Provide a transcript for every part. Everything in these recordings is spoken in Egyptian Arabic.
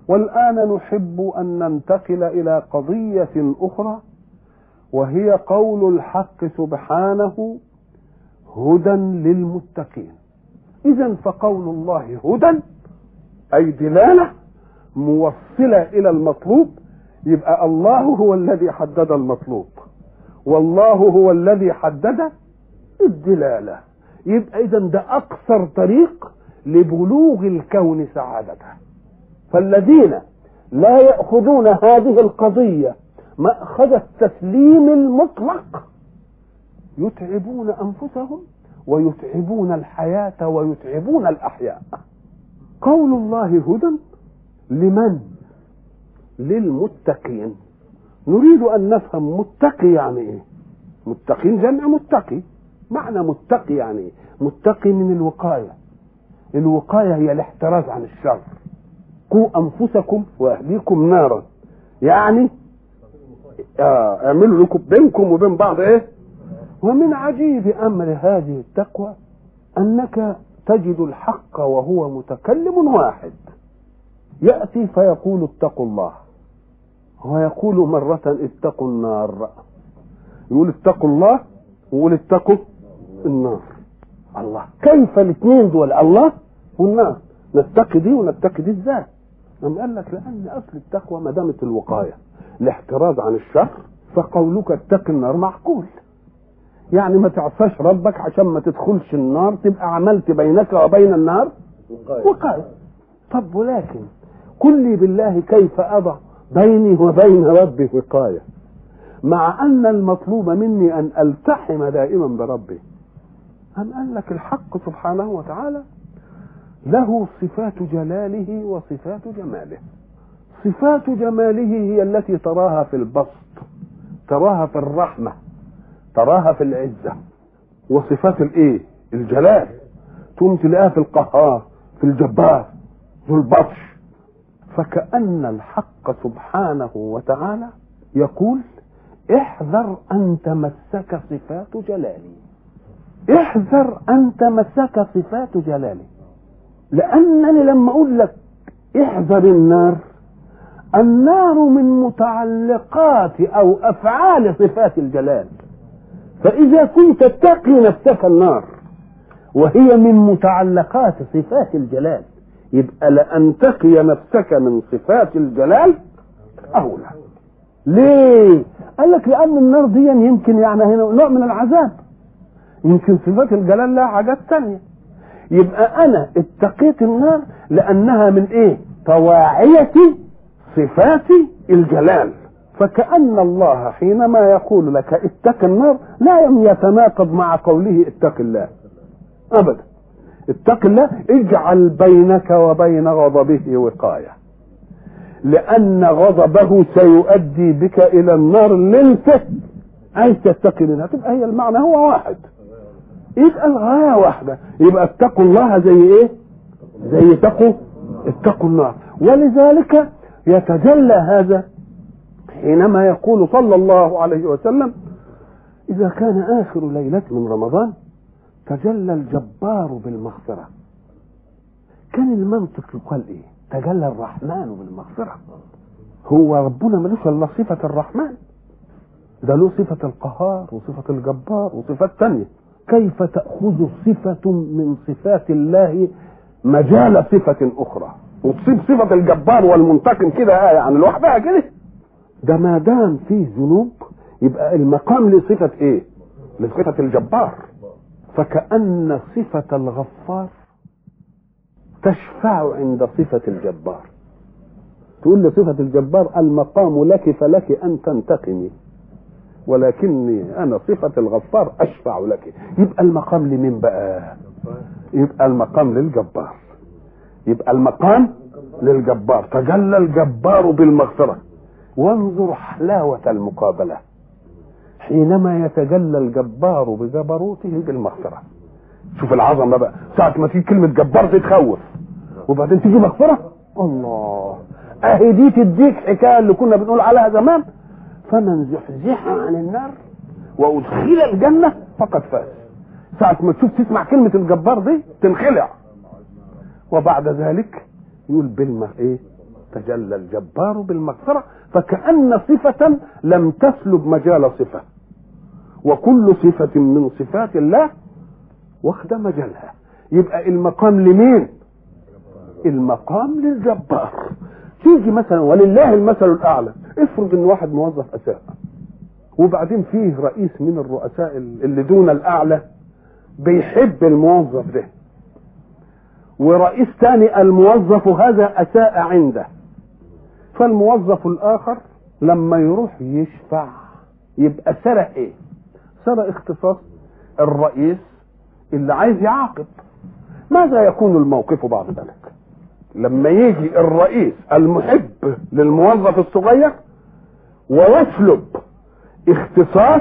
والآن نحب أن ننتقل إلى قضية أخرى وهي قول الحق سبحانه هدى للمتقين إذا فقول الله هدى أي دلالة موصلة إلى المطلوب يبقى الله هو الذي حدد المطلوب والله هو الذي حدد الدلالة يبقى إذا ده أقصر طريق لبلوغ الكون سعادته فالذين لا يأخذون هذه القضية مأخذ التسليم المطلق يتعبون أنفسهم ويتعبون الحياة ويتعبون الأحياء قول الله هدى لمن للمتقين نريد أن نفهم متقي يعني إيه متقين جمع متقي معنى متقي يعني إيه متقي من الوقاية الوقاية هي الاحتراز عن الشر قوا أنفسكم وأهليكم نارا يعني آه اعملوا لكم بينكم وبين بعض ايه ومن عجيب امر هذه التقوى انك تجد الحق وهو متكلم واحد ياتي فيقول اتقوا الله ويقول مرة اتقوا النار يقول اتقوا الله ويقول اتقوا النار الله كيف الاثنين دول الله والنار نتقي دي ونتقي دي ازاي؟ أم قال لك لأن أصل التقوى ما دامت الوقاية الاحتراز عن الشر فقولك اتق النار معقول يعني ما تعصاش ربك عشان ما تدخلش النار تبقى عملت بينك وبين النار وقاية طب ولكن قل لي بالله كيف أضع بيني وبين ربي وقاية مع أن المطلوب مني أن ألتحم دائما بربي أم قال لك الحق سبحانه وتعالى له صفات جلاله وصفات جماله صفات جماله هي التي تراها في البسط تراها في الرحمة تراها في العزة وصفات الايه الجلال تقوم تلاقيها في القهار في الجبار ذو البطش فكأن الحق سبحانه وتعالى يقول احذر ان تمسك صفات جلالي احذر ان تمسك صفات جلالي لانني لما اقول لك احذر النار النار من متعلقات او افعال صفات الجلال فاذا كنت تقي نفسك النار وهي من متعلقات صفات الجلال يبقى لان تقي نفسك من صفات الجلال اولى ليه قال لك لان النار دي يمكن يعني هنا نوع من العذاب يمكن صفات الجلال لها حاجات تانية يبقى انا اتقيت النار لانها من ايه طواعية صفات الجلال فكأن الله حينما يقول لك اتق النار لا يتناقض مع قوله اتق الله ابدا اتق الله اجعل بينك وبين غضبه وقاية لأن غضبه سيؤدي بك إلى النار اللي انت عايز تتقي منها تبقى هي المعنى هو واحد يبقى الغاية واحدة يبقى اتقوا الله زي ايه زي تقوا اتقوا النار ولذلك يتجلى هذا حينما يقول صلى الله عليه وسلم إذا كان آخر ليلة من رمضان تجلى الجبار بالمغفرة كان المنطق يقال إيه تجلى الرحمن بالمغفرة هو ربنا ملوش إلا صفة الرحمن ده له صفة القهار وصفة الجبار وصفات تانية كيف تأخذ صفة من صفات الله مجال صفة أخرى وتصيب صفة الجبار والمنتقم كده يعني لوحدها كده ده ما دام فيه ذنوب يبقى المقام لصفة ايه؟ لصفة الجبار فكأن صفة الغفار تشفع عند صفة الجبار تقول لصفة الجبار المقام لك فلك أن تنتقمي ولكني أنا صفة الغفار أشفع لك يبقى المقام لمين بقى يبقى المقام للجبار يبقى المقام للجبار تجلى الجبار بالمغفرة وانظر حلاوة المقابلة حينما يتجلى الجبار بجبروته بالمغفرة شوف العظمة بقى ساعة ما تيجي كلمة جبار تتخوف وبعدين تيجي مغفرة الله اهي دي تديك حكاية اللي كنا بنقول عليها زمان فمن زحزح عن النار وادخل الجنة فقد فاز ساعة ما تشوف تسمع كلمة الجبار دي تنخلع وبعد ذلك يقول بالمغ ايه تجلى الجبار بالمغفرة فكأن صفة لم تسلب مجال صفة وكل صفة من صفات الله واخد مجالها يبقى المقام لمين المقام للجبار تيجي مثلا ولله المثل الاعلى افرض ان واحد موظف اساء وبعدين فيه رئيس من الرؤساء اللي دون الاعلى بيحب الموظف ده ورئيس ثاني الموظف هذا اساء عنده فالموظف الاخر لما يروح يشفع يبقى سرق ايه سرق اختصاص الرئيس اللي عايز يعاقب ماذا يكون الموقف بعد ذلك لما يجي الرئيس المحب للموظف الصغير ويسلب اختصاص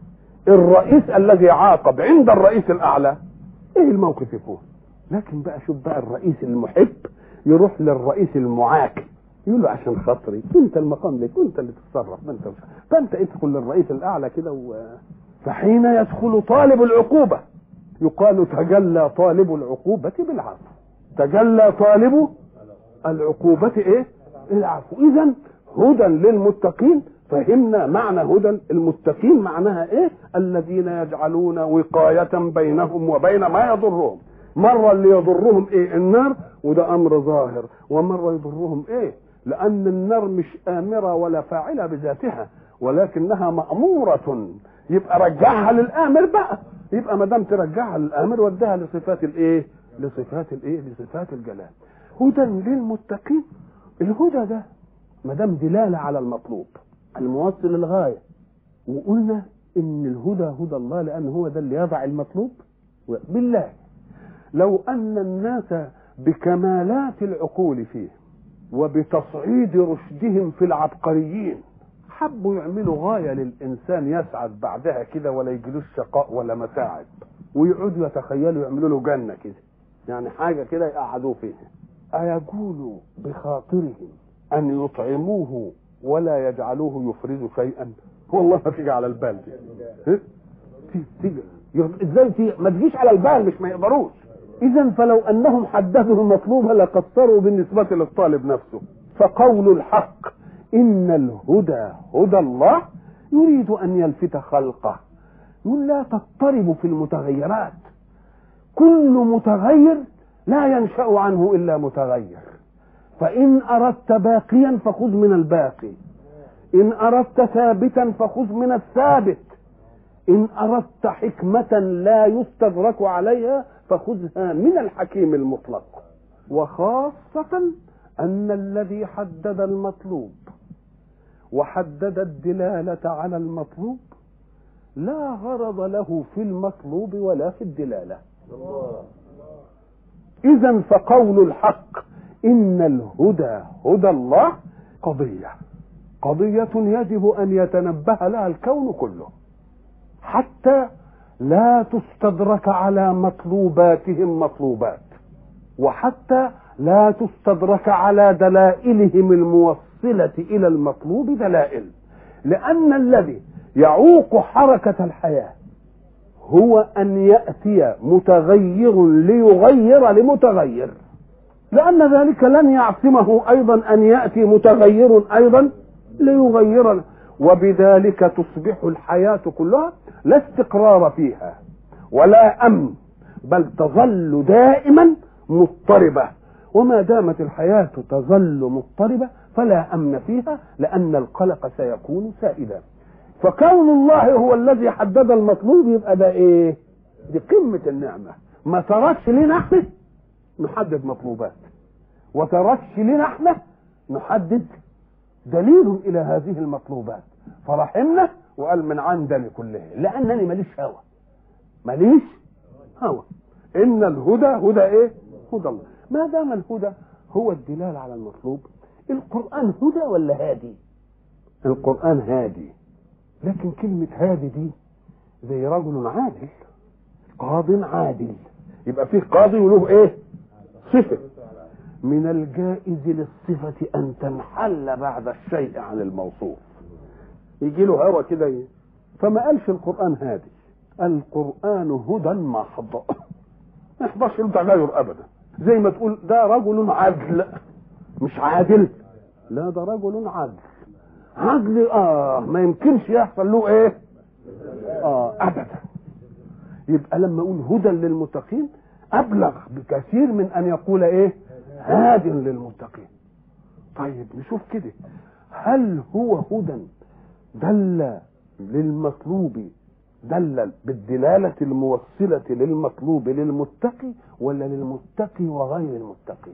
الرئيس الذي عاقب عند الرئيس الاعلى ايه الموقف يكون لكن بقى شوف بقى الرئيس المحب يروح للرئيس المعاكي يقول له عشان خاطري انت المقام لك انت اللي تتصرف ما انت مش فانت ادخل للرئيس الاعلى كده و... فحين يدخل طالب العقوبه يقال تجلى طالب العقوبه بالعفو تجلى طالب العقوبه ايه العفو اذا هدى للمتقين فهمنا معنى هدى المتقين معناها ايه الذين يجعلون وقاية بينهم وبين ما يضرهم مرة اللي يضرهم ايه النار وده امر ظاهر ومرة يضرهم ايه لان النار مش امرة ولا فاعلة بذاتها ولكنها مأمورة يبقى رجعها للامر بقى يبقى ما دام ترجعها للامر ودها لصفات الايه لصفات الايه لصفات الجلال هدى للمتقين الهدى ده ما دام دلاله على المطلوب الموصل للغايه وقلنا ان الهدى هدى الله لان هو ده اللي يضع المطلوب بالله لو ان الناس بكمالات العقول فيه وبتصعيد رشدهم في العبقريين حبوا يعملوا غايه للانسان يسعد بعدها كده ولا يجيلوش شقاء ولا متاعب ويقعدوا يتخيلوا يعملوا له جنه كده يعني حاجه كده يقعدوه فيها أيقول بخاطرهم أن يطعموه ولا يجعلوه يفرز شيئا والله ما تيجي على البال دي تيجي ازاي تيجي ما تجيش على البال مش ما يقدروش اذا فلو انهم حددوا المطلوب لقصروا بالنسبه للطالب نفسه فقول الحق ان الهدى هدى الله يريد ان يلفت خلقه يقول لا تضطربوا في المتغيرات كل متغير لا ينشا عنه الا متغير فان اردت باقيا فخذ من الباقي ان اردت ثابتا فخذ من الثابت ان اردت حكمه لا يستدرك عليها فخذها من الحكيم المطلق وخاصه ان الذي حدد المطلوب وحدد الدلاله على المطلوب لا غرض له في المطلوب ولا في الدلاله اذا فقول الحق ان الهدى هدى الله قضيه قضيه يجب ان يتنبه لها الكون كله حتى لا تستدرك على مطلوباتهم مطلوبات وحتى لا تستدرك على دلائلهم الموصله الى المطلوب دلائل لان الذي يعوق حركه الحياه هو ان ياتي متغير ليغير لمتغير لان ذلك لن يعصمه ايضا ان ياتي متغير ايضا ليغير وبذلك تصبح الحياه كلها لا استقرار فيها ولا امن بل تظل دائما مضطربه وما دامت الحياه تظل مضطربه فلا امن فيها لان القلق سيكون سائدا فكون الله هو الذي حدد المطلوب يبقى ده ايه دي قمة النعمة ما تركش لنا احنا نحدد مطلوبات وتركش لنا احنا نحدد دليل الى هذه المطلوبات فرحمنا وقال من عندني كلها لانني ماليش هوى ماليش هوى ان الهدى هدى ايه هدى الله ما دام الهدى هو الدلال على المطلوب القرآن هدى ولا هادي القرآن هادي لكن كلمة هادي دي زي رجل عادل قاض عادل يبقى فيه قاضي وله ايه صفة من الجائز للصفة أن تنحل بعد الشيء عن الموصوف يجي له هوى كده ي- فما قالش القرآن هادي القرآن هدى محض ما يحضرش له تغير أبدا زي ما تقول ده رجل عدل مش عادل لا ده رجل عدل عدل اه ما يمكنش يحصل له ايه اه ابدا يبقى لما اقول هدى للمتقين ابلغ بكثير من ان يقول ايه هاد للمتقين طيب نشوف كده هل هو هدى دل للمطلوب دل بالدلالة الموصلة للمطلوب للمتقي ولا للمتقي وغير المتقي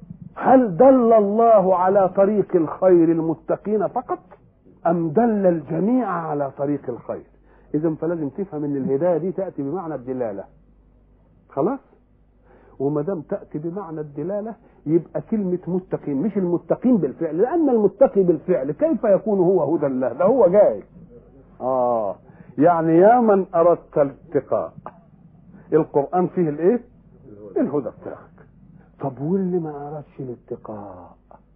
هل دل الله على طريق الخير المتقين فقط أم دل الجميع على طريق الخير إذا فلازم تفهم أن الهداية دي تأتي بمعنى الدلالة خلاص وما دام تأتي بمعنى الدلالة يبقى كلمة متقين مش المتقين بالفعل لأن المتقي بالفعل كيف يكون هو هدى الله ده هو جاي آه يعني يا من أردت الاتقاء القرآن فيه الإيه؟ الهدى بتاعك طب واللي ما أردش الاتقاء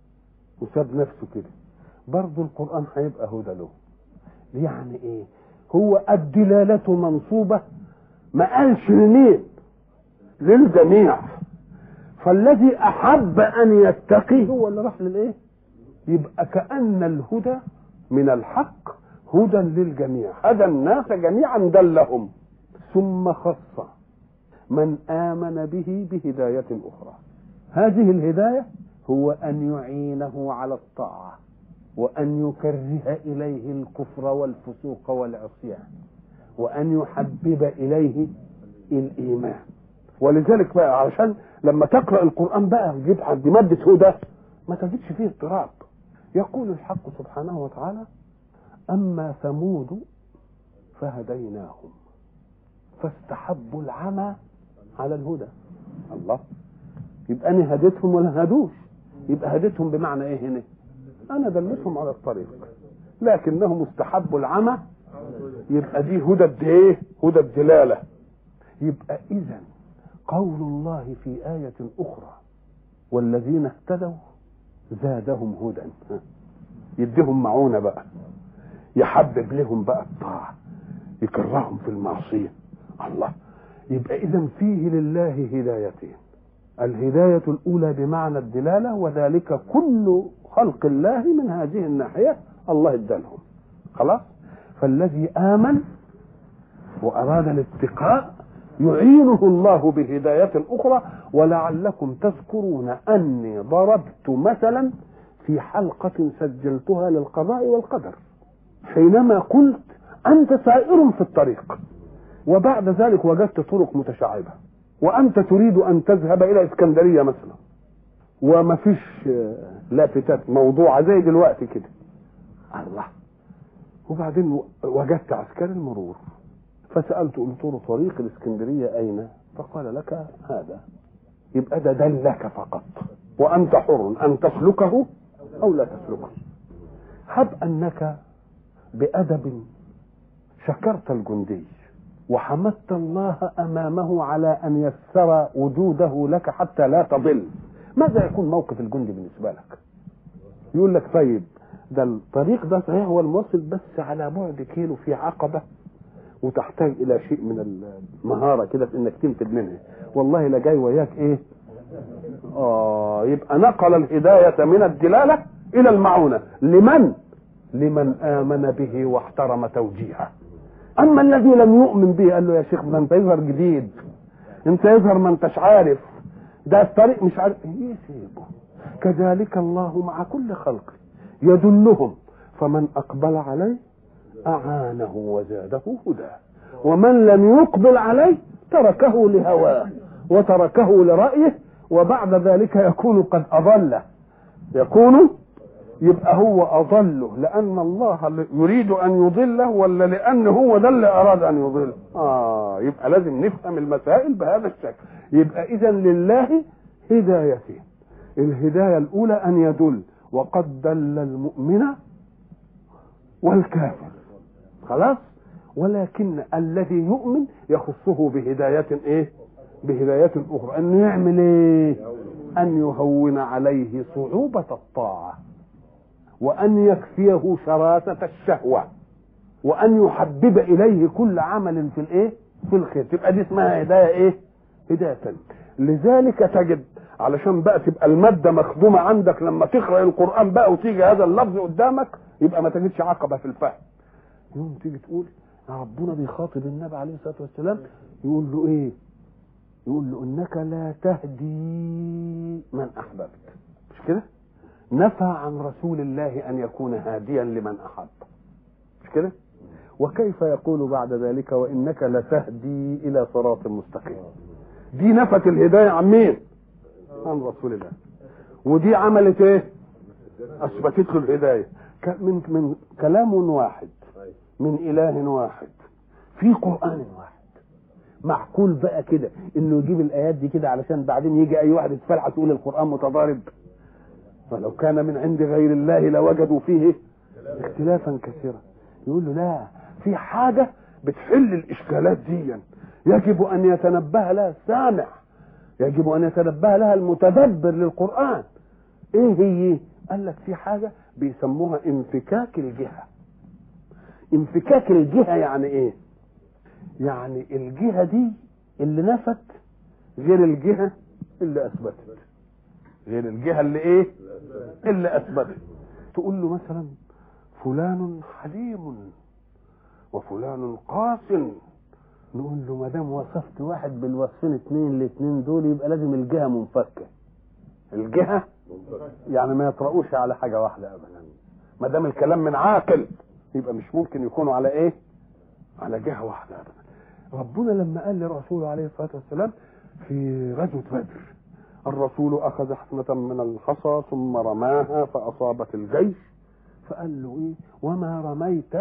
وساب نفسه كده برضه القرآن هيبقى هدى له يعني إيه؟ هو الدلالة منصوبة ما قالش لمين؟ للجميع فالذي أحب أن يتقي هو اللي راح للإيه؟ يبقى كأن الهدى من الحق هدى للجميع هدى الناس جميعا دلهم ثم خص من آمن به بهداية أخرى هذه الهداية هو أن يعينه على الطاعة وأن يكره إليه الكفر والفسوق والعصيان وأن يحبب إليه الإيمان ولذلك بقى علشان لما تقرأ القرآن بقى تجيب عند مادة هدى ما تجدش فيه اضطراب يقول الحق سبحانه وتعالى أما ثمود فهديناهم فاستحبوا العمى على الهدى الله يبقى أنا هديتهم ولا هدوش يبقى هديتهم بمعنى إيه هنا أنا دلتهم على الطريق لكنهم استحبوا العمى يبقى دي هدى إيه هدى الدلالة يبقى إذا قول الله في آية أخرى والذين اهتدوا زادهم هدى يديهم معونة بقى يحبب لهم بقى الطاعة يكرههم في المعصية الله يبقى إذا فيه لله هدايتين الهداية الأولى بمعنى الدلالة وذلك كل خلق الله من هذه الناحية الله ادالهم خلاص فالذي آمن وأراد الاتقاء يعينه الله بهداية أخرى ولعلكم تذكرون أني ضربت مثلا في حلقة سجلتها للقضاء والقدر حينما قلت أنت سائر في الطريق وبعد ذلك وجدت طرق متشعبة وأنت تريد أن تذهب إلى إسكندرية مثلا وما فيش لافتات موضوعة زي دلوقتي كده الله وبعدين وجدت عسكري المرور فسألت قلت له طريق الإسكندرية أين فقال لك هذا يبقى ده دلك فقط وأنت حر أن تسلكه أو لا تسلكه هب أنك بأدب شكرت الجندي وحمدت الله أمامه على أن يسر وجوده لك حتى لا تضل ماذا يكون موقف الجندي بالنسبة لك يقول لك طيب ده الطريق ده صحيح هو الموصل بس على بعد كيلو في عقبة وتحتاج إلى شيء من المهارة كده في إنك تنفذ منها والله لا جاي وياك إيه آه يبقى نقل الهداية من الدلالة إلى المعونة لمن لمن آمن به واحترم توجيهه أما الذي لم يؤمن به قال له يا شيخ ده أنت يظهر جديد أنت يظهر ما أنتش عارف ده الطريق مش عارف يسيبه كذلك الله مع كل خلقه يدلهم فمن أقبل عليه أعانه وزاده هدى ومن لم يقبل عليه تركه لهواه وتركه لرأيه وبعد ذلك يكون قد أضله يكون يبقى هو أضله لأن الله يريد أن يضله ولا لأن هو ده اللي أراد أن يضل آه يبقى لازم نفهم المسائل بهذا الشكل يبقى إذا لله هدايتين الهداية الأولى أن يدل وقد دل المؤمن والكافر خلاص ولكن الذي يؤمن يخصه بهداية ايه بهداية اخرى انه يعمل ايه ان يهون عليه صعوبة الطاعة وان يكفيه شراسة الشهوة وان يحبب اليه كل عمل في الايه في الخير تبقى دي اسمها هداية ايه هداية لذلك تجد علشان بقى تبقى الماده مخدومه عندك لما تقرا القران بقى وتيجي هذا اللفظ قدامك يبقى ما تجدش عقبه في الفهم يوم تيجي تقول ربنا بيخاطب النبي عليه الصلاه والسلام يقول له ايه يقول له انك لا تهدي من احببت مش كده نفى عن رسول الله ان يكون هاديا لمن احب مش كده وكيف يقول بعد ذلك وانك لتهدي الى صراط مستقيم دي نفت الهدايه عن مين عن رسول الله ودي عملت ايه اثبتت له الهدايه من من كلام واحد من اله واحد في قران واحد معقول بقى كده انه يجيب الايات دي كده علشان بعدين يجي اي واحد يتفلح تقول القران متضارب فلو كان من عند غير الله لوجدوا فيه اختلافا كثيرا يقول له لا في حاجة بتحل الإشكالات دي يجب أن يتنبه لها السامع يجب أن يتنبه لها المتدبر للقرآن إيه هي؟ قال لك في حاجة بيسموها انفكاك الجهة انفكاك الجهة يعني إيه؟ يعني الجهة دي اللي نفت غير الجهة اللي أثبتت غير الجهة اللي إيه؟ اللي أثبتت تقول له مثلا فلان حليم وفلان قاس نقول له ما دام وصفت واحد بالوصفين اثنين الاثنين دول يبقى لازم الجهه منفكه الجهه يعني ما يطرقوش على حاجه واحده ابدا ما دام الكلام من عاقل يبقى مش ممكن يكونوا على ايه على جهه واحده ابدا ربنا لما قال لرسوله عليه الصلاه والسلام في غزوه بدر الرسول اخذ حفنه من الحصى ثم رماها فاصابت الجيش فقال له ايه وما رميت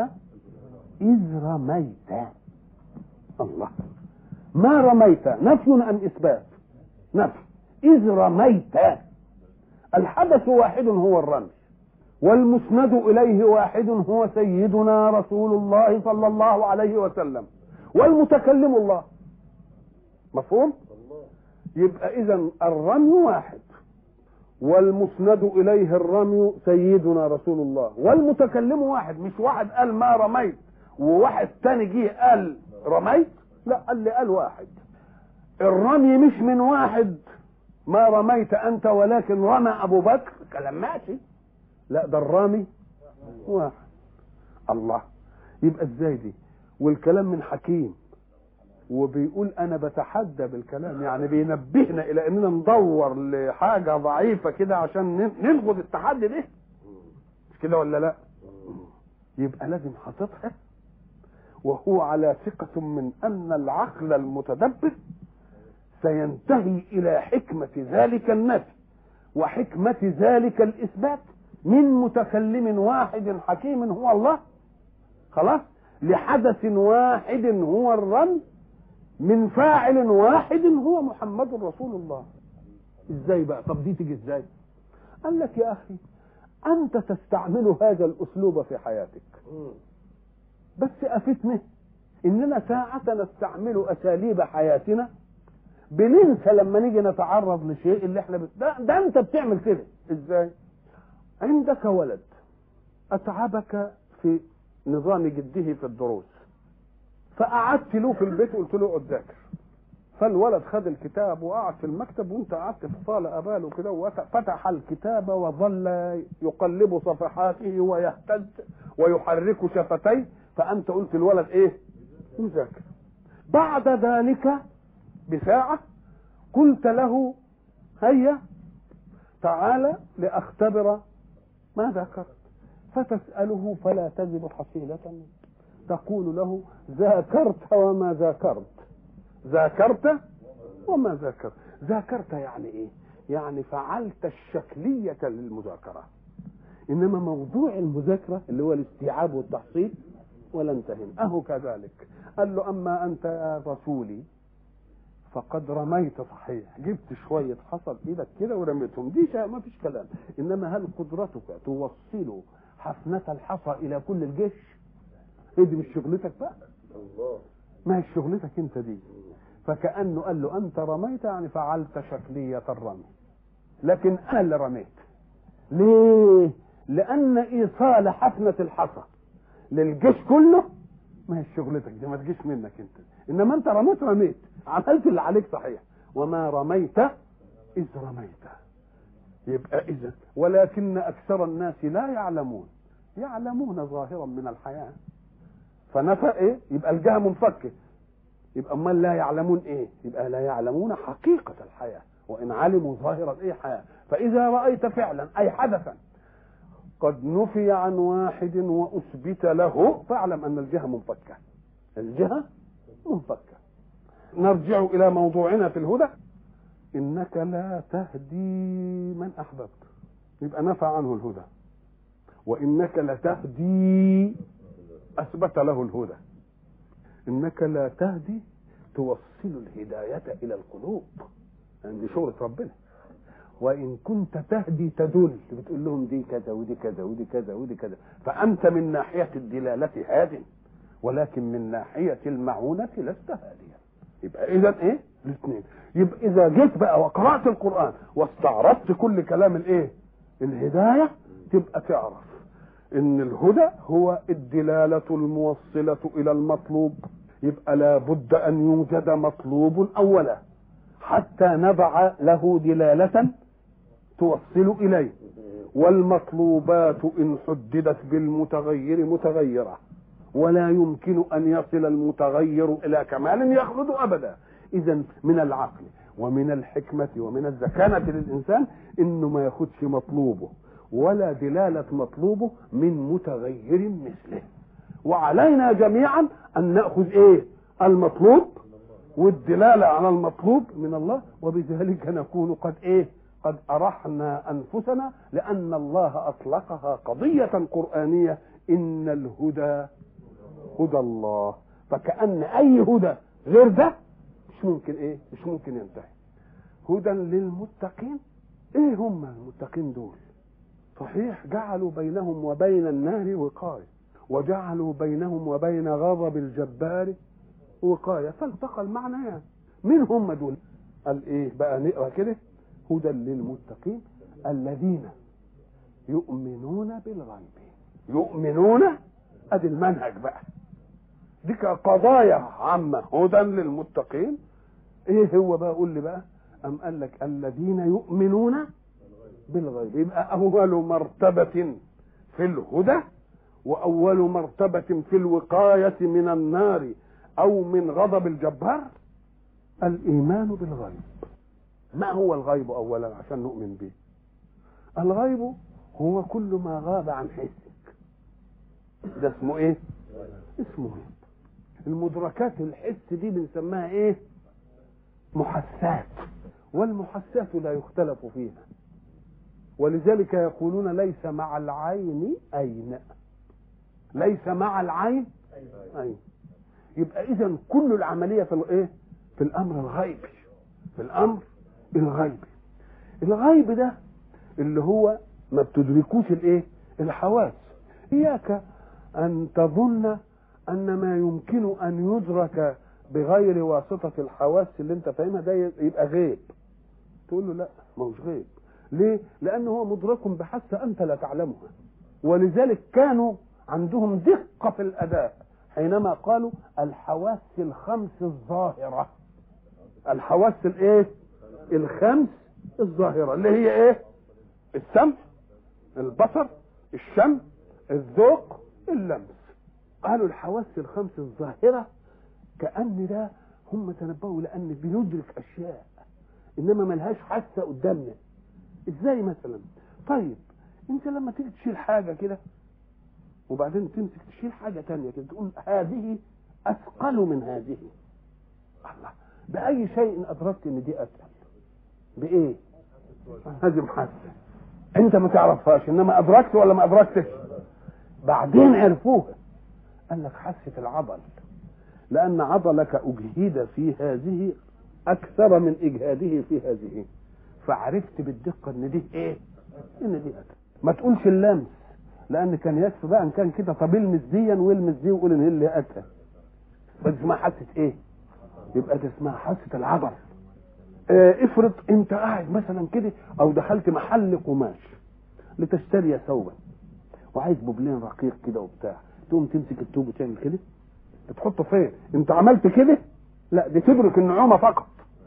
اذ رميت الله ما رميت نفي ام اثبات نفي اذ رميت الحدث واحد هو الرمي والمسند اليه واحد هو سيدنا رسول الله صلى الله عليه وسلم والمتكلم الله مفهوم يبقى اذا الرمي واحد والمسند اليه الرمي سيدنا رسول الله والمتكلم واحد مش واحد قال ما رميت وواحد تاني جه قال رميت لا قال لي قال واحد الرمي مش من واحد ما رميت انت ولكن رمى ابو بكر كلام ماشي لا ده الرامي واحد الله يبقى ازاي دي والكلام من حكيم وبيقول انا بتحدى بالكلام يعني بينبهنا الى اننا ندور لحاجه ضعيفه كده عشان نلغز التحدي ده مش كده ولا لا يبقى لازم حاططها وهو على ثقة من أن العقل المتدبر سينتهي إلى حكمة ذلك النفي وحكمة ذلك الإثبات من متكلم واحد حكيم هو الله خلاص لحدث واحد هو الرمي من فاعل واحد هو محمد رسول الله ازاي بقى طب دي تيجي ازاي قال لك يا اخي انت تستعمل هذا الاسلوب في حياتك بس افتنه اننا ساعة نستعمل اساليب حياتنا بننسى لما نيجي نتعرض لشيء اللي احنا بت... ده, ده انت بتعمل كده ازاي عندك ولد اتعبك في نظام جده في الدروس فقعدت له في البيت وقلت له اقعد ذاكر فالولد خد الكتاب وقعد في المكتب وانت قعدت في الصاله قباله كده وفتح الكتاب وظل يقلب صفحاته ويهتز ويحرك شفتيه فانت قلت الولد ايه؟ يذاكر بعد ذلك بساعه قلت له هيا تعال لاختبر ما ذكرت فتساله فلا تجد حصيله تقول له ذاكرت وما ذاكرت ذاكرت وما ذاكرت ذاكرت يعني ايه يعني فعلت الشكلية للمذاكرة انما موضوع المذاكرة اللي هو الاستيعاب والتحصيل ولا انتهن اهو كذلك قال له اما انت يا رسولي فقد رميت صحيح جبت شوية حصل ايدك كده ورميتهم دي شيء ما فيش كلام انما هل قدرتك توصل حفنة الحصى الى كل الجيش هي دي مش شغلتك بقى الله ما هي شغلتك انت دي فكأنه قال له انت رميت يعني فعلت شكلية الرمي لكن انا اللي رميت ليه لان ايصال حفنة الحصى للجيش كله ما هي شغلتك دي ما تجيش منك انت انما انت رميت رميت عملت اللي عليك صحيح وما رميت إذ رميت يبقى إذا ولكن أكثر الناس لا يعلمون يعلمون ظاهرا من الحياة فنفى إيه يبقى الجهة منفكة يبقى أمال لا يعلمون إيه يبقى لا يعلمون حقيقة الحياة وإن علموا ظاهرا إيه حياة فإذا رأيت فعلا أي حدثا قد نفي عن واحد وأثبت له فاعلم أن الجهة منفكة الجهة منفكة نرجع إلى موضوعنا في الهدى إنك لا تهدي من أحببت يبقى نفى عنه الهدى وإنك لتهدي أثبت له الهدى إنك لا تهدي توصل الهداية إلى القلوب يعني دي شغلة ربنا وإن كنت تهدي تدل بتقول لهم دي كذا ودي كذا ودي كذا ودي كذا فأنت من ناحية الدلالة هاد ولكن من ناحية المعونة لست هاديا يبقى إذا إيه؟ الاثنين يبقى إذا جيت بقى وقرأت القرآن واستعرضت كل كلام الإيه؟ الهداية تبقى تعرف ان الهدى هو الدلالة الموصلة الى المطلوب يبقى لابد ان يوجد مطلوب اولا حتى نضع له دلالة توصل اليه والمطلوبات ان حددت بالمتغير متغيرة ولا يمكن ان يصل المتغير الى كمال يخلد ابدا اذا من العقل ومن الحكمة ومن الذكانة للانسان انه ما ياخدش مطلوبه ولا دلالة مطلوبه من متغير مثله وعلينا جميعا أن نأخذ إيه المطلوب والدلالة على المطلوب من الله وبذلك نكون قد إيه قد أرحنا أنفسنا لأن الله أطلقها قضية قرآنية إن الهدى هدى الله فكأن أي هدى غير ده مش ممكن إيه مش ممكن ينتهي هدى للمتقين إيه هم المتقين دول صحيح جعلوا بينهم وبين النار وقاية وجعلوا بينهم وبين غضب الجبار وقاية فالتقى المعنيان مين هم دول قال ايه بقى نقرا كده هدى للمتقين الذين يؤمنون بالغيب يؤمنون ادي المنهج بقى دي قضايا عامة هدى للمتقين ايه هو بقى قول لي بقى ام قال لك الذين يؤمنون بالغيب يبقى أول مرتبة في الهدى وأول مرتبة في الوقاية من النار أو من غضب الجبار الإيمان بالغيب ما هو الغيب أولا عشان نؤمن به الغيب هو كل ما غاب عن حسك ده اسمه ايه اسمه غيب المدركات الحس دي بنسميها ايه محسات والمحسات لا يختلف فيها ولذلك يقولون ليس مع العين أين ليس مع العين أين يبقى إذا كل العملية في الإيه؟ في الأمر الغيبي في الأمر الغيبي الغيب ده اللي هو ما بتدركوش الإيه؟ الحواس إياك أن تظن أن ما يمكن أن يدرك بغير واسطة الحواس اللي أنت فاهمها ده يبقى غيب تقول له لا ما هوش غيب ليه؟ لأنه هو مدرك بحاسة أنت لا تعلمها ولذلك كانوا عندهم دقة في الأداء حينما قالوا الحواس الخمس الظاهرة الحواس الايه الخمس الظاهرة اللي هي ايه السمع البصر الشم الذوق اللمس قالوا الحواس الخمس الظاهرة كأن ده هم تنبهوا لأن بندرك أشياء إنما ملهاش حاسة قدامنا ازاي مثلا طيب انت لما تيجي تشيل حاجة كده وبعدين تمسك تشيل حاجة تانية كده تقول هذه أثقل من هذه الله بأي شيء أدركت إن دي أثقل بإيه؟ هذه محاسة أنت ما تعرفهاش إنما أدركت ولا ما أدركتش؟ بعدين عرفوها قال لك حاسة العضل لأن عضلك أجهد في هذه أكثر من إجهاده في هذه فعرفت بالدقه ان دي ايه؟ ان دي أكل. ما تقولش اللمس لان كان يكفي بقى ان كان كده طب المس ديا والمس دي وقول ان هي اللي اكل بس اسمها حاسه ايه؟ يبقى دي اسمها حاسه العبر اه افرض انت قاعد مثلا كده او دخلت محل قماش لتشتري ثوبا وعايز بوبلين رقيق كده وبتاع تقوم تمسك التوب وتعمل كده تحطه فين؟ انت عملت كده؟ لا دي تدرك النعومه فقط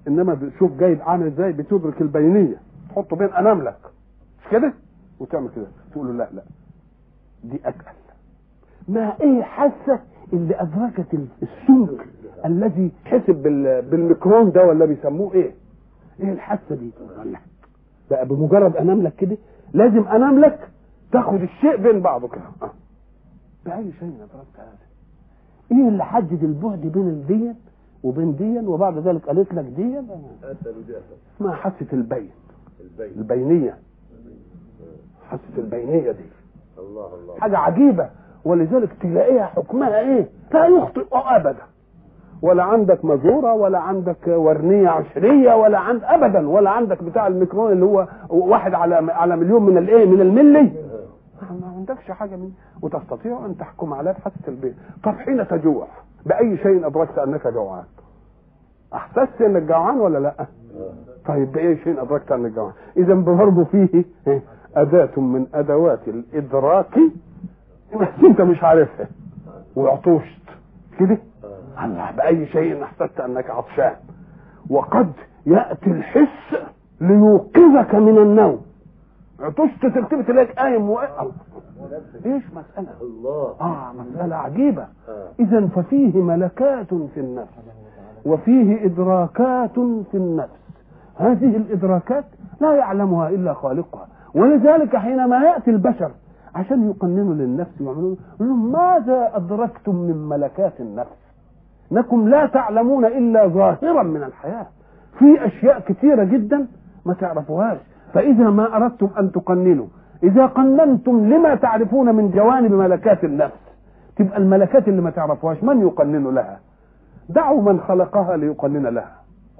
انما شوف جايب عامل ازاي بتدرك البينيه تحطه بين اناملك مش كده وتعمل كده تقول له لا لا دي اتقل ما ايه الحاسه اللي ادركت السمك الذي حسب بال- بالميكرون ده ولا بيسموه ايه ايه الحاسه دي الله. بقى بمجرد اناملك كده لازم اناملك تاخد الشيء بين بعضه كده آه. باي شيء ادركت هذا ايه اللي حدد البعد بين الدين وبين دين وبعد ذلك قالت لك دين اسمها حاسه البين البينيه حاسه البينيه دي الله الله حاجه عجيبه ولذلك تلاقيها حكمها ايه لا يخطئ ابدا ولا عندك مزوره ولا عندك ورنيه عشريه ولا عند ابدا ولا عندك بتاع الميكرون اللي هو واحد على على مليون من الايه من الملي ما عندكش حاجه من وتستطيع ان تحكم على حاسه البيت طب حين تجوع باي شيء ادركت انك جوعان احسست انك جوعان ولا لا طيب باي شيء ادركت انك جوعان اذا برضه فيه إيه؟ اداه من ادوات الادراك بس انت مش عارفها وعطشت كده الله باي شيء احسست انك عطشان وقد ياتي الحس ليوقظك من النوم عطشت تلتفت تلاقيك قايم واقف ايش مساله الله اه مساله عجيبه آه. اذا ففيه ملكات في النفس وفيه ادراكات في النفس هذه الادراكات لا يعلمها الا خالقها ولذلك حينما ياتي البشر عشان يقننوا للنفس ويعملوا يقول لهم ماذا ادركتم من ملكات النفس انكم لا تعلمون الا ظاهرا من الحياه في اشياء كثيره جدا ما تعرفوهاش فاذا ما اردتم ان تقننوا اذا قننتم لما تعرفون من جوانب ملكات النفس تبقى الملكات اللي ما تعرفوهاش من يقنن لها دعوا من خلقها ليقنن لها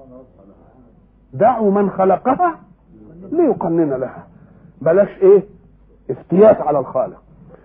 دعوا من خلقها ليقنن لها بلاش ايه افتيات على الخالق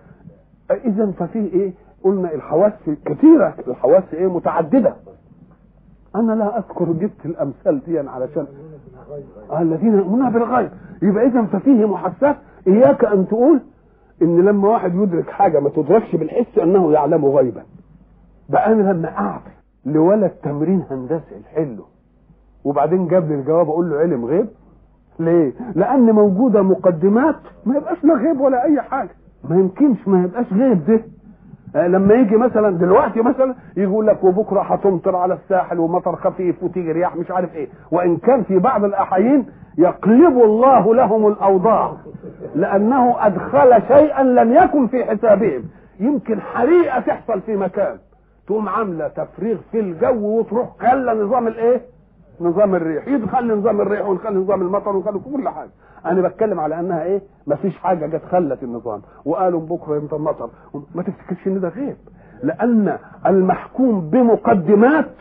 اذا ففيه ايه قلنا الحواس كثيره الحواس ايه متعدده انا لا اذكر جبت الامثال دي علشان آه الذين يؤمنون بالغيب يبقى اذا ففيه محسات اياك ان تقول ان لما واحد يدرك حاجه ما تدركش بالحس انه يعلم غيبا بقى انا لما اعطي لولد تمرين هندسي الحله وبعدين جاب لي الجواب اقول له علم غيب ليه لان موجوده مقدمات ما يبقاش لا غيب ولا اي حاجه ما يمكنش ما يبقاش غيب ده آه، لما يجي مثلا دلوقتي مثلا يقول لك وبكره هتمطر على الساحل ومطر خفيف وتيجي رياح مش عارف ايه وان كان في بعض الاحايين يقلب الله لهم الاوضاع لانه ادخل شيئا لم يكن في حسابهم يمكن حريقه تحصل في مكان تقوم عامله تفريغ في الجو وتروح خلى نظام الايه نظام الريح يدخل نظام الريح ونخلي نظام المطر ونخلي كل حاجه انا بتكلم على انها ايه ما فيش حاجه جت خلت النظام وقالوا بكره يمطر مطر ما تفتكرش ان ده غيب لان المحكوم بمقدمات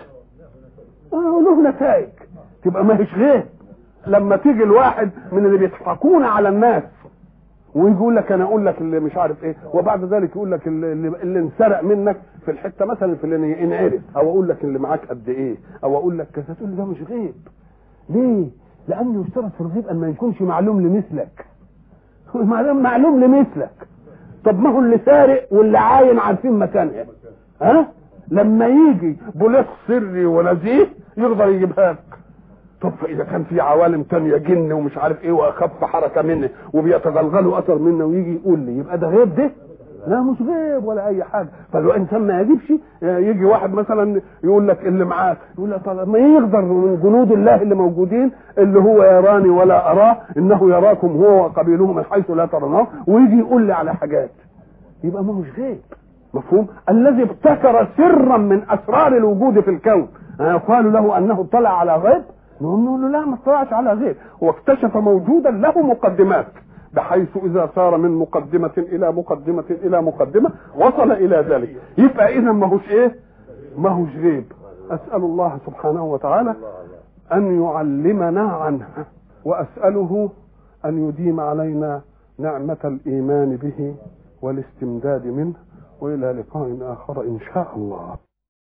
آه له نتائج تبقى ما هيش غيب لما تيجي الواحد من اللي بيضحكون على الناس ويجي يقول لك انا اقول لك اللي مش عارف ايه وبعد ذلك يقول لك اللي, اللي اللي انسرق منك في الحته مثلا في اللي انعرف او اقول لك اللي معاك قد ايه او اقول لك كذا تقول لي ده مش غيب ليه؟ لانه يشترط في الغيب ان ما يكونش معلوم لمثلك معلوم معلوم لمثلك طب ما هو اللي سارق واللي عاين عارفين مكانها ها لما يجي بوليس سري ونزيه يقدر يجيبها لك طب فاذا كان في عوالم تانية جن ومش عارف ايه واخف حركه منه وبيتغلغلوا اثر منه ويجي يقول لي يبقى ده غيب ده لا مش غيب ولا اي حاجه فالانسان ما يجيبش يجي واحد مثلا يقول لك اللي معاك يقول لك طب ما يقدر من جنود الله اللي موجودين اللي هو يراني ولا اراه انه يراكم هو وقبيله من حيث لا ترونه ويجي يقول لي على حاجات يبقى ما هوش غيب مفهوم الذي ابتكر سرا من اسرار الوجود في الكون قالوا له انه اطلع على غيب نقول له لا ما اطلعش على غيب هو اكتشف موجودا له مقدمات بحيث اذا سار من مقدمه الى مقدمه الى مقدمه وصل الى ذلك يبقى اذا ما هوش ايه ما هوش غيب اسال الله سبحانه وتعالى ان يعلمنا عنه واساله ان يديم علينا نعمه الايمان به والاستمداد منه والى لقاء اخر ان شاء الله